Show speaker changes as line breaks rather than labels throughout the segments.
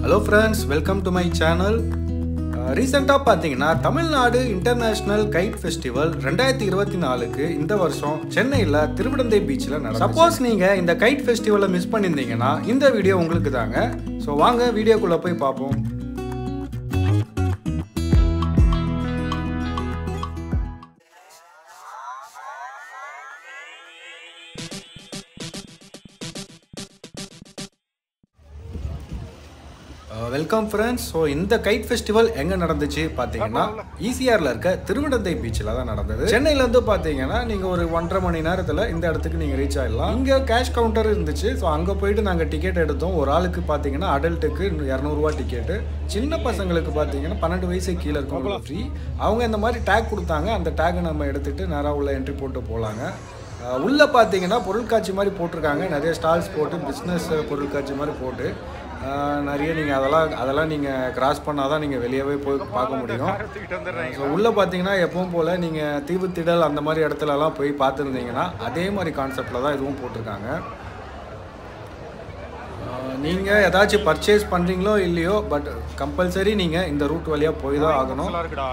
Hello friends welcome to my channel ரீசெண்டாக பார்த்தீங்கன்னா Tamil Nadu international guide festival ரெண்டாயிரத்தி இருபத்தி நாலுக்கு இந்த வருஷம் சென்னையில் திருவிடந்தை பீச்சில் நடக்கும் சப்போஸ் நீங்கள் இந்த கைட் ஃபெஸ்டிவலை மிஸ் பண்ணியிருந்தீங்கன்னா இந்த வீடியோ உங்களுக்கு தாங்க ஸோ வாங்க வீடியோக்குள்ளே போய் பார்ப்போம் வெல்கம் ஃப்ரெண்ட்ஸ் ஸோ இந்த கைட் ஃபெஸ்டிவல் எங்கே நடந்துச்சு பார்த்தீங்கன்னா ஈசிஆரில் இருக்க திருவிடந்தை பீச்சில் தான் நடந்தது சென்னையிலேருந்து பார்த்தீங்கன்னா நீங்கள் ஒரு ஒன்றரை மணி நேரத்தில் இந்த இடத்துக்கு நீங்கள் ரீச் ஆகிடலாம் இங்கே கேஷ் கவுண்டர் இருந்துச்சு ஸோ அங்கே போயிட்டு நாங்கள் டிக்கெட் எடுத்தோம் ஒரு ஆளுக்கு பார்த்தீங்கன்னா அடல்ட்டுக்கு இரநூறுவா டிக்கெட்டு சின்ன பசங்களுக்கு பார்த்தீங்கன்னா பன்னெண்டு வயசு கீழே இருக்கவங்க ஃப்ரீ அவங்க இந்த மாதிரி டேக் கொடுத்தாங்க அந்த டேக்கை நம்ம எடுத்துகிட்டு நேராக உள்ள என்ட்ரி போட்டு போகலாங்க அஹ் உள்ள பார்த்தீங்கன்னா பொருட்காட்சி மாதிரி போட்டிருக்காங்க நிறைய ஸ்டால்ஸ் போட்டு பிஸ்னஸ் பொருட்காட்சி மாதிரி போட்டு அஹ் நிறைய நீங்கள் அதெல்லாம் அதெல்லாம் நீங்கள் கிராஸ் பண்ணால் தான் நீங்கள் வெளியவே போய் பார்க்க முடியும் ஸோ உள்ளே பார்த்தீங்கன்னா எப்பவும் போல் நீங்கள் தீவுத்திடல் அந்த மாதிரி இடத்துலலாம் போய் பார்த்துருந்தீங்கன்னா அதே மாதிரி கான்செப்டில் தான் இதுவும் போட்டிருக்காங்க நீங்கள் ஏதாச்சும் பர்ச்சேஸ் பண்ணுறீங்களோ இல்லையோ பட் கம்பல்சரி நீங்கள் இந்த ரூட் வழியாக போய் தான் ஆகணும்
நல்லா இருக்குடா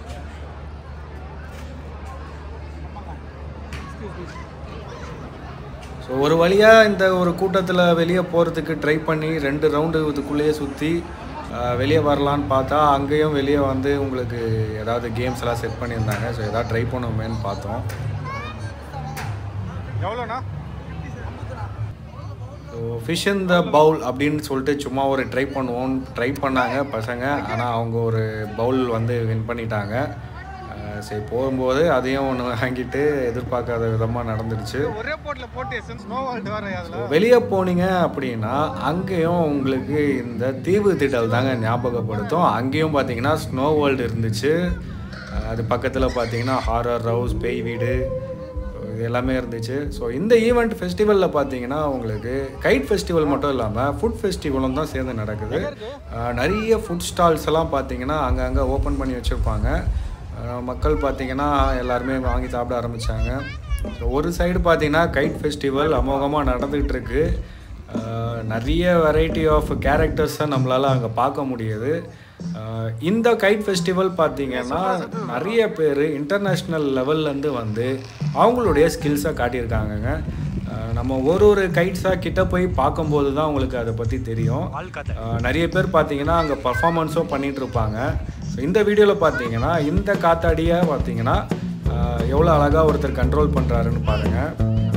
ஸோ ஒரு வழியாக இந்த ஒரு கூட்டத்தில் வெளியே போகிறதுக்கு ட்ரை பண்ணி ரெண்டு ரவுண்டு இதுக்குள்ளேயே சுற்றி வெளியே வரலான்னு பார்த்தா அங்கேயும் வெளியே வந்து உங்களுக்கு ஏதாவது கேம்ஸ் எல்லாம் செட் பண்ணியிருந்தாங்க ஸோ ஏதாவது ட்ரை பண்ணுவோமேன்னு பார்த்தோம்
எவ்வளோண்ணா
so fish in the bowl அப்படின்னு சொல்லிட்டு சும்மா ஒரு ட்ரை பண்ணுவோம் ட்ரை பண்ணாங்க பசங்க ஆனால் அவங்க ஒரு பவுல் வந்து வின் பண்ணிட்டாங்க அஹ் சரி போகும்போது அதையும் ஒன்று வாங்கிட்டு எதிர்பார்க்காத விதமாக நடந்துடுச்சு
ஒரே போட்ல போட்டு ஸ்னோ வேர்ல்டு வேற அதுல
வெளியே போனீங்க அப்படின்னா அங்கேயும் உங்களுக்கு இந்த தீவு திடல் தாங்க ஞாபகப்படுத்தும் அங்கேயும் பார்த்தீங்கன்னா ஸ்னோ வேர்ல்டு இருந்துச்சு அஹ் அது பக்கத்தில் பார்த்தீங்கன்னா ஹாரர் ஹவுஸ் பேய் வீடு இது எல்லாமே இருந்துச்சு ஸோ இந்த ஈவெண்ட் ஃபெஸ்டிவலில் பார்த்தீங்கன்னா உங்களுக்கு கைட் ஃபெஸ்டிவல் மட்டும் இல்லாமல் ஃபுட் ஃபெஸ்டிவலும் தான் சேர்ந்து நடக்குது அஹ் நிறைய ஃபுட் ஸ்டால்ஸ் எல்லாம் பார்த்தீங்கன்னா அங்கங்கே ஓப்பன் பண்ணி வச்சுருப்பாங்க அஹ் மக்கள் பார்த்தீங்கன்னா எல்லாருமே வாங்கி சாப்பிட ஆரம்பித்தாங்க ஸோ ஒரு சைடு பார்த்தீங்கன்னா கைட் ஃபெஸ்டிவல் அமோகமாக நடந்துகிட்டு இருக்கு அஹ் நிறைய வெரைட்டி ஆஃப் கேரக்டர்ஸை நம்மளால் அங்கே பார்க்க முடியுது அஹ் இந்த கைட் ஃபெஸ்டிவல் பார்த்தீங்கன்னா நிறைய பேர் இன்டர்நேஷ்னல் லெவல்லேருந்து வந்து அவங்களுடைய ஸ்கில்ஸை காட்டியிருக்காங்கங்க அஹ் நம்ம ஒரு ஒரு கைட்ஸாக கிட்ட போய் பார்க்கும்போது தான் உங்களுக்கு அதை பற்றி தெரியும் அஹ் நிறைய பேர் பார்த்தீங்கன்னா அங்கே பர்ஃபார்மன்ஸும் பண்ணிகிட்டு இருப்பாங்க ஸோ இந்த வீடியோவில் பார்த்தீங்கன்னா இந்த காத்தாடியை பார்த்தீங்கன்னா அஹ் எவ்வளோ அழகாக ஒருத்தர் கண்ட்ரோல் பண்ணுறாருன்னு பாருங்கள்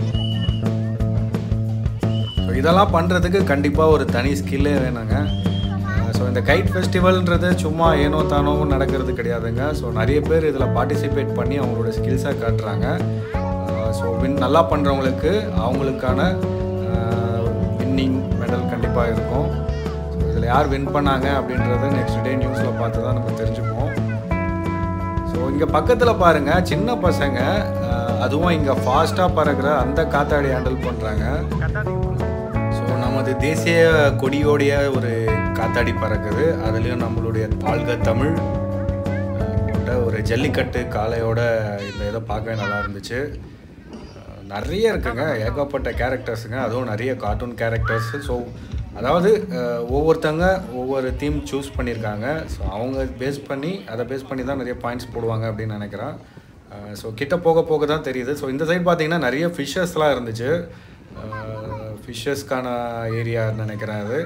ஸோ இதெல்லாம் பண்ணுறதுக்கு கண்டிப்பாக ஒரு தனி ஸ்கில்லே வேணுங்க ஸோ இந்த கைட் ஃபெஸ்டிவல்ன்றது சும்மா ஏனோ தானோ நடக்கிறது கிடையாதுங்க ஸோ நிறைய பேர் இதில் பார்ட்டிசிபேட் பண்ணி அவங்களோட ஸ்கில்ஸை காட்டுறாங்க ஸோ வின் நல்லா பண்ணுறவங்களுக்கு அவங்களுக்கான வின்னிங் மெடல் கண்டிப்பாக இருக்கும் ஸோ இதில் யார் வின் பண்ணாங்க அப்படின்றத நெக்ஸ்ட் டே நியூஸில் பார்த்து தான் நம்ம தெரிஞ்சுப்போம் ஸோ இங்கே பக்கத்தில் பாருங்கள் சின்ன பசங்க அஹ், அதுவும் இங்கே ஃபாஸ்ட்டாக பறக்கிற அந்த காத்தாடி ஹேண்டில் பண்ணுறாங்க ஸோ நமது தேசிய கொடியோடைய ஒரு காத்தாடி பறக்குது அதுலேயும் நம்மளுடைய தாழ்க தமிழ் அஹ், போட்ட ஒரு ஜல்லிக்கட்டு காளையோட இந்த இதை பார்க்க நல்லா இருந்துச்சு அஹ், நிறைய இருக்குங்க ஏகப்பட்ட கேரக்டர்ஸுங்க அதுவும் நிறைய கார்ட்டூன் கேரக்டர்ஸ் ஸோ அதாவது அஹ், ஒவ்வொருத்தங்க ஒவ்வொரு தீம் சூஸ் பண்ணியிருக்காங்க ஸோ அவங்க பேஸ் பண்ணி அதை பேஸ் பண்ணி தான் நிறைய பாயிண்ட்ஸ் போடுவாங்க அப்படின்னு நினைக்கிறேன் ஸோ கிட்ட போக போக தான் தெரியுது ஸோ இந்த சைடு பார்த்தீங்கன்னா நிறைய ஃபிஷ்ஷஸ்லாம் இருந்துச்சு ஃபிஷ்ஷஸ்க்கான ஏரியான்னு நினைக்கிறேன் அது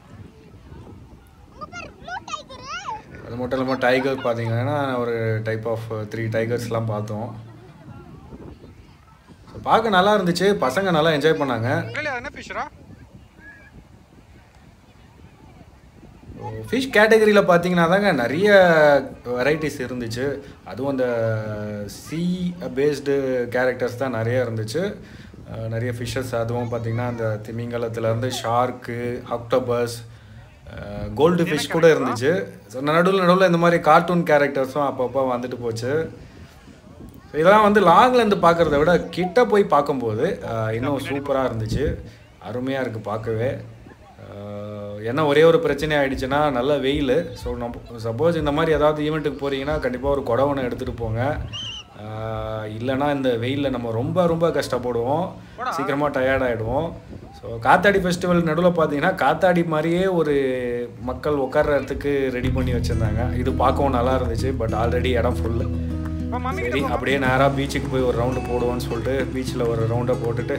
அது மட்டும் இல்லாமல் டைகர் பார்த்தீங்கன்னா ஒரு டைப் ஆஃப் த்ரீ டைகர்ஸ்லாம் பார்த்தோம் ஸோ பார்க்க நல்லா இருந்துச்சு பசங்க நல்லா என்ஜாய் பண்ணாங்க
இல்லையா என்ன ஃபிஷ்ரா
ஃபிஷ் கேட்டகரியில் பார்த்தீங்கன்னா தாங்க நிறைய வெரைட்டிஸ் இருந்துச்சு அதுவும் அந்த சி பேஸ்டு கேரக்டர்ஸ் தான் நிறைய இருந்துச்சு அஹ் நிறைய ஃபிஷ்ஷஸ் அதுவும் பார்த்தீங்கன்னா அந்த திமிங்கலத்துலேருந்து ஷார்க்கு ஆக்டோபஸ் கோல்டு ஃபிஷ் கூட இருந்துச்சு ஸோ நடுவில் நடுவில் இந்த மாதிரி கார்ட்டூன் கேரக்டர்ஸும் அப்பப்போ வந்துட்டு போச்சு So இதெல்லாம் வந்து லாங்லேருந்து பார்க்குறத விட கிட்ட போய் பார்க்கும்போது அஹ், இன்னும் சூப்பராக இருந்துச்சு அருமையாக இருக்குது பார்க்கவே அஹ், என்ன ஒரே ஒரு பிரச்சனை ஆயிடுச்சுன்னா நல்ல வெயில் ஸோ நம்ம சப்போஸ் இந்த மாதிரி ஏதாவது ஈவெண்ட்டுக்கு போகிறீங்கன்னா கண்டிப்பாக ஒரு குடவனை எடுத்துகிட்டு போங்க அஹ், இல்லைன்னா இந்த வெயிலில் நம்ம ரொம்ப ரொம்ப கஷ்டப்படுவோம் சீக்கிரமாக டயர்ட் ஆகிடுவோம் ஸோ காத்தாடி ஃபெஸ்டிவல் நடுவில் பார்த்தீங்கன்னா காத்தாடி மாதிரியே ஒரு மக்கள் உட்கார்றதுக்கு ரெடி பண்ணி வச்சுருந்தாங்க இது பார்க்கவும் நல்லா இருந்துச்சு பட் ஆல்ரெடி இடம் ஃபுல்லு
இப்போ மம்மி
சரி அப்படியே நேராக பீச்சுக்கு போய் ஒரு ரவுண்டு போடுவோம்னு சொல்லிட்டு பீச்சில் ஒரு ரவுண்டை போட்டுட்டு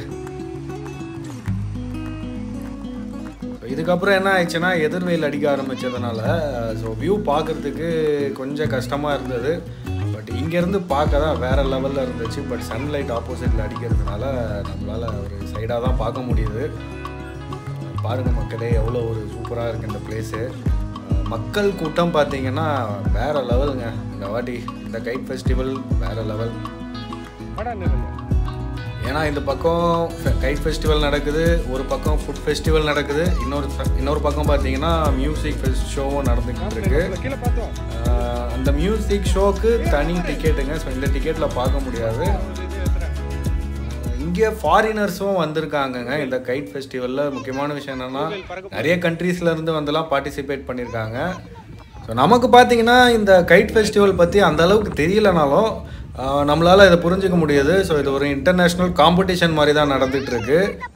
So, இதுக்கப்புறம் என்ன ஆயிடுச்சுன்னா எதிர்வெயில் அடிக்க ஆரம்பிச்சதுனால ஸோ வியூ பார்க்குறதுக்கு கொஞ்சம் கஷ்டமாக இருந்தது பட் இங்கேருந்து பார்க்க தான் வேறு லெவலில் இருந்துச்சு பட் சன்லைட் ஆப்போசிட்டில் அடிக்கிறதுனால நம்மளால் ஒரு சைடாக தான் பார்க்க முடியுது பாருங்கள் மக்களே எவ்வளோ ஒரு சூப்பராக இருக்குது இந்த பிளேஸு மக்கள் கூட்டம் பார்த்தீங்கன்னா வேறு லெவலுங்க இந்த வாட்டி இந்த கைட் ஃபெஸ்டிவல் வேறு லெவல்
வாடா நில்லு.
ஏன்னா இந்த பக்கம் கைட் ஃபெஸ்டிவல் நடக்குது ஒரு பக்கம் ஃபுட் ஃபெஸ்டிவல் நடக்குது இன்னொரு ச- இன்னொரு பக்கம் பார்த்தீங்கன்னா மியூசிக் ஷோவும் நடந்துக்கிட்டு இருக்கு
இல்ல, கீழே பார்த்தோம்
ஆஹ் அந்த மியூசிக் ஷோக்கு தனி டிக்கெட்டுங்க ஸோ இந்த டிக்கெட்டில் பார்க்க முடியாது
ஒரு இது ஏத்துறேன்.
இங்கே ஃபாரினர்ஸும் வந்திருக்காங்கங்க இந்த கைட் ஃபெஸ்டிவலில் முக்கியமான விஷயம் என்னென்னா நிறைய கண்ட்ரீஸ்ல இருந்து வந்துலாம் பார்ட்டிசிபேட் பண்ணியிருக்காங்க ஸோ நமக்கு பார்த்தீங்கன்னா இந்த கைட் ஃபெஸ்டிவல் பற்றி அந்த அளவுக்கு தெரியலனாலும் ஆஹ் நம்மளால இதை புரிஞ்சுக்க முடியுது ஸோ இது ஒரு இன்டர்நேஷ்னல் காம்படிஷன் மாதிரி தான் நடந்துட்டு இருக்கு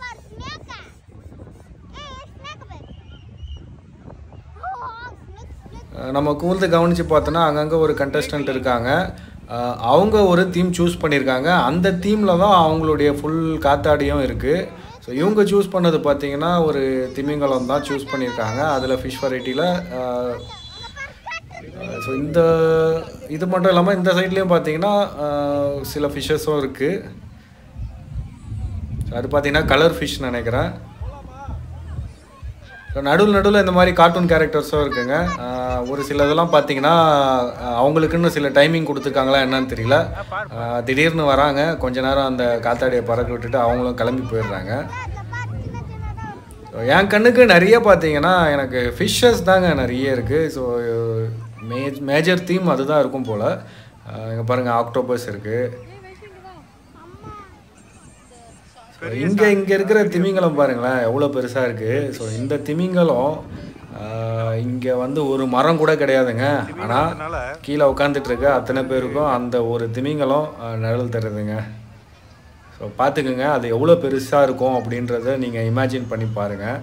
அஹ் நம்ம கூர்ந்து கவனித்து பார்த்தோன்னா அங்கங்கே ஒரு கண்டஸ்டன்ட் இருக்காங்க அஹ் அவங்க ஒரு தீம் சூஸ் பண்ணியிருக்காங்க அந்த தீமில் தான் அவங்களுடைய ஃபுல் காத்தாடியும் இருக்குது ஸோ இவங்க சூஸ் பண்ணது பார்த்தீங்கன்னா ஒரு திமிங்கலம் தான் சூஸ் பண்ணியிருக்காங்க அதில் ஃபிஷ் வெரைட்டியில் ஸோ இந்த இது மட்டும் இல்லாமல் இந்த சைட்லேயும் பார்த்தீங்கன்னா அஹ் சில ஃபிஷ்ஷஸும் இருக்குது அது பார்த்தீங்கன்னா கலர் ஃபிஷ் நினைக்கிறேன் ஸோ நடுவில் நடுவில் இந்த மாதிரி கார்ட்டூன் கேரக்டர்ஸும் இருக்குங்க ஆஹ் ஒரு சில இதெல்லாம் பார்த்தீங்கன்னா ஆஹ் அவங்களுக்குன்னு சில டைமிங் கொடுத்துருக்காங்களா என்னன்னு தெரியல ஆஹ் திடீர்னு வராங்க கொஞ்ச நேரம் அந்த காத்தாடியை பறக்க விட்டுட்டு அவங்களும் கிளம்பி போயிடுறாங்க ஸோ என் கண்ணுக்கு நிறைய பார்த்தீங்கன்னா எனக்கு ஃபிஷ்ஷஸ் தாங்க நிறைய இருக்குது ஸோ மேஜ் மேஜர் தீம் அதுதான் இருக்கும் போல் இங்கே பாருங்கள் ஆக்டோபஸ் இருக்குது இங்கே இங்கே இருக்கிற திமிங்கலம் பாருங்களேன் எவ்வளோ பெருசாக இருக்குது ஸோ இந்த திமிங்கலம் இங்கே வந்து ஒரு மரம் கூட கிடையாதுங்க ஆனால்
அதனால
கீழே உட்காந்துட்டு இருக்க அத்தனை பேருக்கும் அந்த ஒரு திமிங்கலம் ஆஹ், நிழல் தருதுங்க ஸோ பார்த்துக்குங்க அது எவ்வளோ பெருசாக இருக்கும் அப்படின்றத நீங்கள் இமேஜின் பண்ணி பாருங்கள்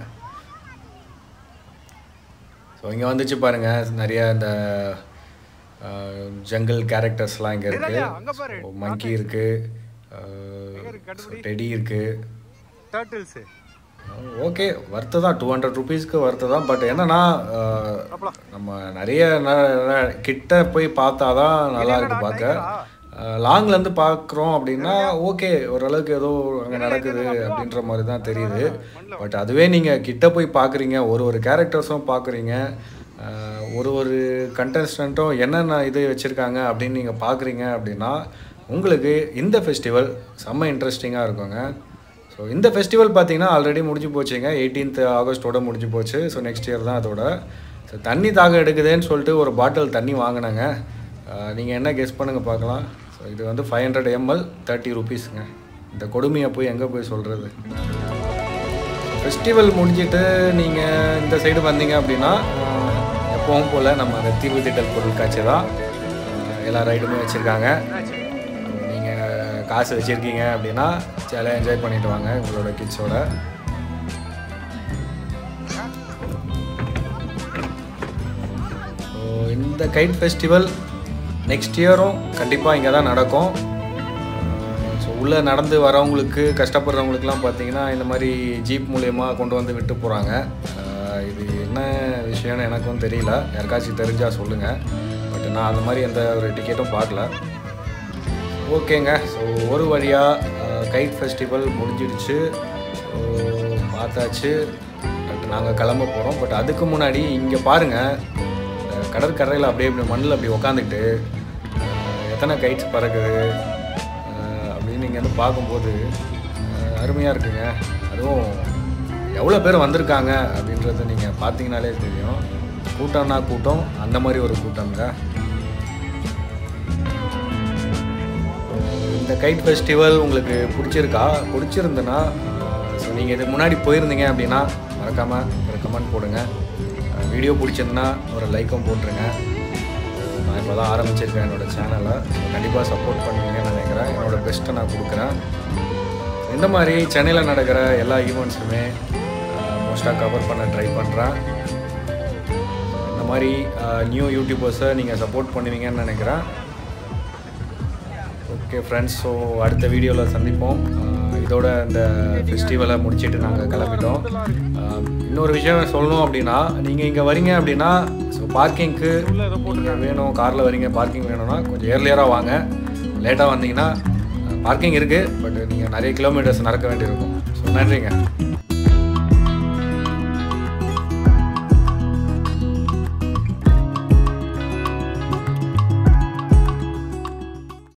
ஸோ இங்கே வந்துச்சு பாருங்கள் நிறைய இந்த ஜங்கிள் கேரக்டர்ஸ்லாம் இங்கே
இதாயா, அங்க பாரு.
இருக்குது மங்கி இருக்குது டெடி இருக்குது
டர்ட்டில்ஸ்
ஓகே வர்த்து தான் டூ ஹண்ட்ரட் ருபீஸ்க்கு வர்த்து தான் பட் என்னன்னா அஹ், நம்ம நிறைய ந- ந- கிட்ட போய் பார்த்தா தான் நல்லா இருக்கு பார்க்க லாங்லேருந்து பார்க்குறோம் அப்படின்னா ஓகே ஓரளவுக்கு ஏதோ அங்கே நடக்குது அப்படின்ற மாதிரி தான் தெரியுது பட் அதுவே நீங்கள் கிட்ட போய் பார்க்குறீங்க ஒரு ஒரு கேரக்டர்ஸும் பார்க்குறீங்க ஒரு ஒரு கண்டஸ்டண்ட்டும் என்னென்ன இது வச்சுருக்காங்க அப்படின்னு நீங்கள் பார்க்குறீங்க அப்படின்னா உங்களுக்கு இந்த ஃபெஸ்டிவல் செம்ம இன்ட்ரெஸ்டிங்காக இருக்குங்க ஸோ இந்த ஃபெஸ்டிவல் பார்த்தீங்கன்னா ஆல்ரெடி முடிஞ்சு போச்சுங்க 18th ஆகஸ்ட்டோட முடிஞ்சு போச்சு ஸோ நெக்ஸ்ட் இயர் தான் அதோட ஸோ தண்ணி தாகம் எடுக்குதுன்னு சொல்லிட்டு ஒரு பாட்டில் தண்ணி வாங்கினாங்க நீங்கள் என்ன கெஸ் பண்ணுங்கள் பார்க்கலாம் ஸோ இது வந்து ஃபைவ் ஹண்ட்ரட் எம்எல் தேர்ட்டி ருபீஸுங்க இந்த கொடுமையை போய் எங்கே போய் சொல்கிறது ஃபெஸ்டிவல் முடிஞ்சிட்டு நீங்கள் இந்த சைடு வந்தீங்க அப்படின்னா ஆஹ், எப்பவும் போல் நம்ம அந்த தீவு திட்டல் பொருட்காட்சி தான் ஆஹ், எல்லா ரைடுமே வச்சுருக்காங்க நீங்கள் காசு வச்சுருக்கீங்க அப்படின்னா ஜாலியாக என்ஜாய் பண்ணிட்டு வாங்க உங்களோட கிட்ஸோட ஸோ இந்த கைட் ஃபெஸ்டிவல் நெக்ஸ்ட் இயரும் கண்டிப்பாக இங்கே தான் நடக்கும் ஸோ உள்ளே நடந்து வரவங்களுக்கு கஷ்டப்படுறவங்களுக்குலாம் பார்த்தீங்கன்னா இந்த மாதிரி ஜீப் மூலயமா கொண்டு வந்து விட்டு போகிறாங்க இது என்ன விஷயம்னு எனக்கும் தெரியல யாருக்காச்சும் தெரிஞ்சால் சொல்லுங்கள் பட் நான் அந்த மாதிரி எந்த ஒரு டிக்கெட்டும் பார்க்கல ஓகேங்க ஸோ ஒரு வழியாக கைட் ஃபெஸ்டிவல் முடிஞ்சிடுச்சு ஸோ பார்த்தாச்சு பட் நாங்கள் கிளம்ப போகிறோம் பட் அதுக்கு முன்னாடி இங்கே பாருங்கள் கடற்கரையில் அப்படியே இப்படி மண்ணில் அப்படி உக்காந்துக்கிட்டு அஹ், எத்தனை கைட்ஸ் பறக்குது அஹ், அப்படின்னு நீங்கள் வந்து பார்க்கும்போது அருமையாக இருக்குங்க அதுவும் எவ்வளோ பேர் வந்திருக்காங்க அப்படின்றத நீங்கள் பார்த்தீங்கனாலே தெரியும் கூட்டம்னா கூட்டம் அந்த மாதிரி ஒரு கூட்டம்ங்க இந்த கைட் ஃபெஸ்டிவல் உங்களுக்கு பிடிச்சிருக்கா பிடிச்சிருந்துன்னா ஸோ நீங்கள் இதுக்கு முன்னாடி போயிருந்தீங்க அப்படின்னா மறக்காமல் ஒரு கமெண்ட் போடுங்க வீடியோ பிடிச்சிருந்தா ஒரு லைக்கும் போட்டுருங்க நான் இப்போ தான் ஆரம்பிச்சிருக்கேன் என்னோடய சேனலை கண்டிப்பாக சப்போர்ட் பண்ணுவீங்கன்னு நினைக்கிறேன் என்னோடய பெஸ்ட்டை நான் கொடுக்குறேன் இந்த மாதிரி சென்னையில் நடக்கிற எல்லா ஈவெண்ட்ஸுமே மோஸ்ட்டாக கவர் பண்ண ட்ரை பண்ணுறேன் இந்த மாதிரி நியூ யூடியூபர்ஸை நீங்கள் சப்போர்ட் பண்ணுவீங்கன்னு நினைக்கிறேன் ஓகே ஃப்ரெண்ட்ஸ் ஸோ அடுத்த வீடியோவில் சந்திப்போம் அஹ் இதோட இந்த ஃபெஸ்டிவலை முடிச்சிட்டு நாங்கள் கிளம்பிட்டோம் அஹ் இன்னொரு விஷயம் சொல்லணும் அப்படின்னா நீங்கள் இங்கே வரீங்க அப்படின்னா ஸோ பார்க்கிங்க்கு வேணும் காரில் வரீங்க பார்க்கிங் வேணும்னா கொஞ்சம் ஏர்லியராக வாங்க லேட்டாக வந்தீங்கன்னா பார்க்கிங் இருக்குது பட் நீங்கள் நிறைய கிலோமீட்டர்ஸ் நடக்க வேண்டியிருக்கும் ஸோ நன்றிங்க